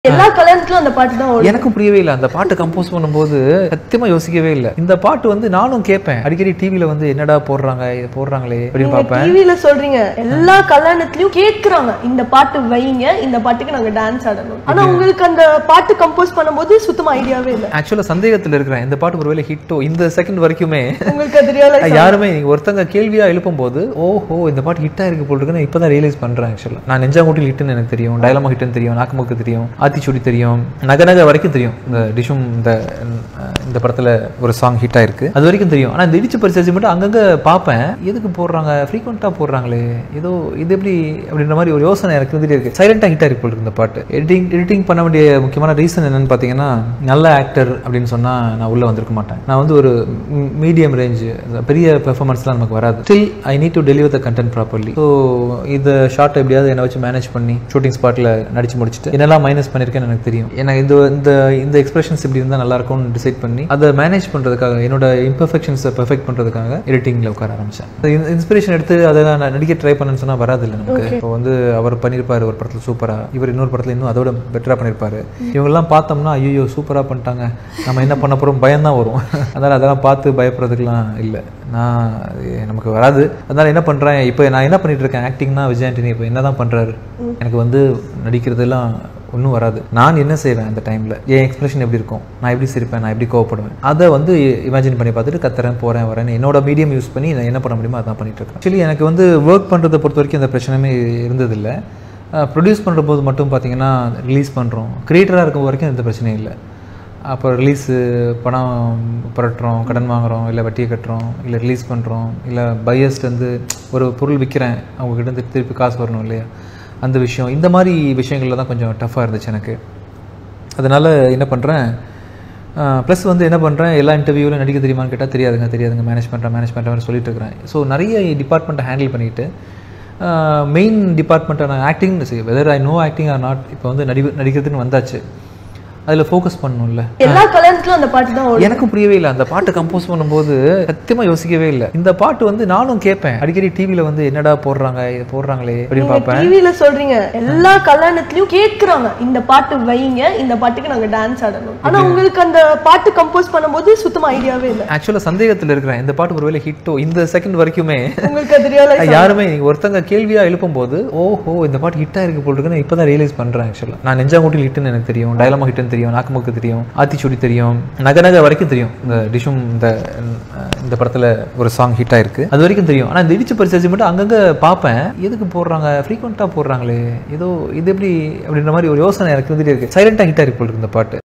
எல்லா கல்யாணத்துலயும் அந்த பாட்டு தான் ஓடும் எனக்கும் புரியவே இல்லை அந்த பாட்டு கம்போஸ் பண்ணும்போது சத்தியமா யோசிக்கவே இல்லை இந்த பாட்டு வந்து நானும் கேட்பேன் அடிக்கடி டிவில வந்து என்னடா போடுறாங்க இது போடுறாங்களே அப்படின்னு பார்ப்பேன் டிவில சொல்றீங்க எல்லா கல்யாணத்துலயும் கேக்குறாங்க இந்த பாட்டு வைங்க இந்த பாட்டுக்கு நாங்க டான்ஸ் ஆடணும் ஆனா உங்களுக்கு அந்த பாட்டு கம்போஸ் பண்ணும்போது சுத்தமா ஐடியாவே இல்ல ஆக்சுவலா சந்தேகத்துல இருக்கிறேன் இந்த பாட்டு ஒருவேளை ஹிட்டோ இந்த செகண்ட் வரைக்குமே உங்களுக்கு அது ரியலைஸ் யாருமே நீங்க ஒருத்தங்க கேள்வியா எழுப்பும் போது ஓஹோ இந்த பாட்டு ஹிட்டா இருக்கு போல் இருக்குன்னு இப்பதான் ரியலைஸ் பண்றேன் ஆக்சுவலா நான் நெஞ்சாங்குட்டில் ஹிட்னு எனக்கு தெரியும் டைலமா ஹிட்னு தெரியும் நாக்குமுக்கு தெரியும் ஆத்திச்சூடி தெரியும் நக நக வரைக்கும் தெரியும் இந்த டிஷும் இந்த அஹ், இந்த படத்துல ஒரு சாங் ஹிட் ஆயிருக்கு அது வரைக்கும் தெரியும் ஆனா இந்த இடிச்சு பரிசு மட்டும் அங்கங்க பார்ப்பேன் எதுக்கு போடுறாங்க ஃப்ரீக்வெண்டா போடுறாங்களே ஏதோ இது எப்படி அப்படின்ற மாதிரி ஒரு யோசனை எனக்கு இருந்துட்டே இருக்கு சைலண்டா ஹிட் ஆயிருக்கு போல் இருக்கு இந்த பாட்டு எடிட்டிங் எடிட்டிங் பண்ண வேண்டிய முக்கியமான ரீசன் என்னன்னு பார்த்தீங்கன்னா நல்ல ஆக்டர் அப்படின்னு சொன்னா நான் உள்ள வந்திருக்க மாட்டேன் நான் வந்து ஒரு மீடியம் ரேஞ்சு பெரிய பெர்ஃபார்மன்ஸ்லாம் நமக்கு வராது still I need to deliver the content properly so இந்த ஷார்ட் எப்படியாவது என்னை வச்சு மேனேஜ் பண்ணி ஷூட்டிங் ஸ்பாட்டில் நடிச்சு முடிச்சுட்டு என்னெல்லாம் மைனஸ் பண்ணியிருக்கேன்னு எனக்கு தெரியும் எனக்கு இந்த இந்த இந்த எக்ஸ்பிரஷன்ஸ் இப்படி இருந்தால் நல்லா இருக்கும்னு டிசைட் பண்ணி அதை மேனேஜ் பண்ணுறதுக்காக என்னோட இம்பர்ஃபெக்ஷன்ஸை பெர்ஃபெக்ட் பண்ணுறதுக்காக எடிட்டிங்கில் உட்கார ஆரம்பிச்சேன் இன்ஸ்பிரேஷன் எடுத்து அதை நான் நடிக்க ட்ரை பண்ணேன்னு சொன்னால் வராது இல்லை நமக்கு இப்போ வந்து அவர் பண்ணியிருப்பாரு ஒரு படத்தில் சூப்பராக இவர் இன்னொரு படத்தில் இன்னும் அதோட பெட்டராக பண்ணியிருப்பாரு இவங்கெல்லாம் பார்த்தோம்னா ஐயோ சூப்பராக பண்ணிட்டாங்க நம்ம என்ன பண்ண போகிறோம் பயம் தான் வரும் அதனால் அதெல்லாம் பார்த்து பயப்படுறதுக்குலாம் இல்லை நான் அது நமக்கு வராது அதனால் என்ன பண்ணுறேன் இப்போ நான் என்ன பண்ணிட்டு இருக்கேன் ஆக்டிங்னா விஜய் ஆண்டனி இப்போ என்ன தான் பண்ணுறாரு எனக்கு வந்து நடிக்கிறதெல்லாம் ஒன்றும் வராது நான் என்ன செய்வேன் அந்த டைமில் என் எக்ஸ்பிரஷன் எப்படி இருக்கும் நான் எப்படி சிரிப்பேன் நான் எப்படி கோவப்படுவேன் அதை வந்து இமேஜின் பண்ணி பார்த்துட்டு கத்துறேன் போகிறேன் வரேன் என்னோட மீடியம் யூஸ் பண்ணி நான் என்ன பண்ண முடியுமோ அதான் பண்ணிட்டு இருக்கேன் ஆக்சுவலி எனக்கு வந்து ஒர்க் பண்ணுறதை பொறுத்த வரைக்கும் அந்த பிரச்சனையுமே இருந்ததில்லை ப்ரொடியூஸ் பண்ணுற போது மட்டும் பார்த்தீங்கன்னா ரிலீஸ் பண்ணுறோம் க்ரியேட்டராக இருக்கும் வரைக்கும் எந்த பிரச்சனையும் இல்லை அப்போ ரிலீஸு பணம் புரட்டுறோம் கடன் வாங்குறோம் இல்லை வட்டியை கட்டுறோம் இல்லை ரிலீஸ் பண்ணுறோம் இல்லை பையர்ஸ்ட் வந்து ஒரு பொருள் விற்கிறேன் அவங்ககிட்ட இருந்து திருப்பி காசு வரணும் இல்லையா அந்த விஷயம் இந்த மாதிரி விஷயங்கள்ல தான் கொஞ்சம் டஃப்பாக இருந்துச்சு எனக்கு அதனால் என்ன பண்ணுறேன் ப்ளஸ் வந்து என்ன பண்ணுறேன் எல்லா இன்டர்வியூவிலும் நடிக்க தெரியுமான்னு கேட்டால் தெரியாதுங்க தெரியாதுங்க மேனேஜ் பண்ணுறேன் மேனேஜ் பண்ணுற மாதிரி சொல்லிட்டு இருக்கிறேன் ஸோ நிறைய டிபார்ட்மெண்ட்டை ஹேண்டில் பண்ணிட்டு மெயின் டிபார்ட்மெண்ட்டான acting whether I know acting or not இப்போ வந்து நடி நடிக்கிறதுன்னு வந்தாச்சு அதில் ஃபோக்கஸ் பண்ணணும்ல எல்லா கல்யாணத்துலயும் அந்த பாட்டு தான் ஓடும் எனக்கும் புரியவே இல்லை அந்த பாட்டு கம்போஸ் பண்ணும்போது சத்தியமா யோசிக்கவே இல்லை இந்த பாட்டு வந்து நானும் கேட்பேன் அடிக்கடி டிவில வந்து என்னடா போடுறாங்க இது போடுறாங்களே அப்படின்னு பார்ப்பேன் டிவில சொல்றீங்க எல்லா கல்யாணத்துலயும் கேக்குறாங்க இந்த பாட்டு வைங்க இந்த பாட்டுக்கு நாங்க டான்ஸ் ஆடணும் ஆனா உங்களுக்கு அந்த பாட்டு கம்போஸ் பண்ணும்போது சுத்தமா ஐடியாவே இல்ல ஆக்சுவலாக சந்தேகத்தில் இருக்கிறேன் இந்த பாட்டு ஒருவேளை ஹிட்டோ இந்த செகண்ட் வரைக்குமே உங்களுக்கு அது ரியலைஸ் யாருமே நீங்க ஒருத்தங்க கேள்வியா எழுப்பும் போது ஓஹோ இந்த பாட்டு ஹிட் ஆயிருக்கு போல் இருக்குன்னு இப்பதான் ரியலைஸ் பண்றேன் ஆக்சுவலா நான் நெஞ்சாங்குட்டில் ஹிட்னு எனக்கு தெரியும் டைலமா ஹிட்னு தெரியும் நாக்குமுக்கு தெரியும் ஆத்திச்சூடி தெரியும் நக நக வரைக்கும் தெரியும் இந்த டிஷும் இந்த அஹ், இந்த படத்துல ஒரு சாங் ஹிட் ஆயிருக்கு அது வரைக்கும் தெரியும் ஆனா இந்த இடிச்சு பரிசு மட்டும் அங்கங்க பார்ப்பேன் எதுக்கு போடுறாங்க ஃப்ரீக்வெண்டா போடுறாங்களே ஏதோ இது எப்படி அப்படின்ற மாதிரி ஒரு யோசனை எனக்கு இருந்துட்டே இருக்கு சைலண்டா ஹிட் ஆயிருக்கு போல் இருக்கு இந்த பாட்டு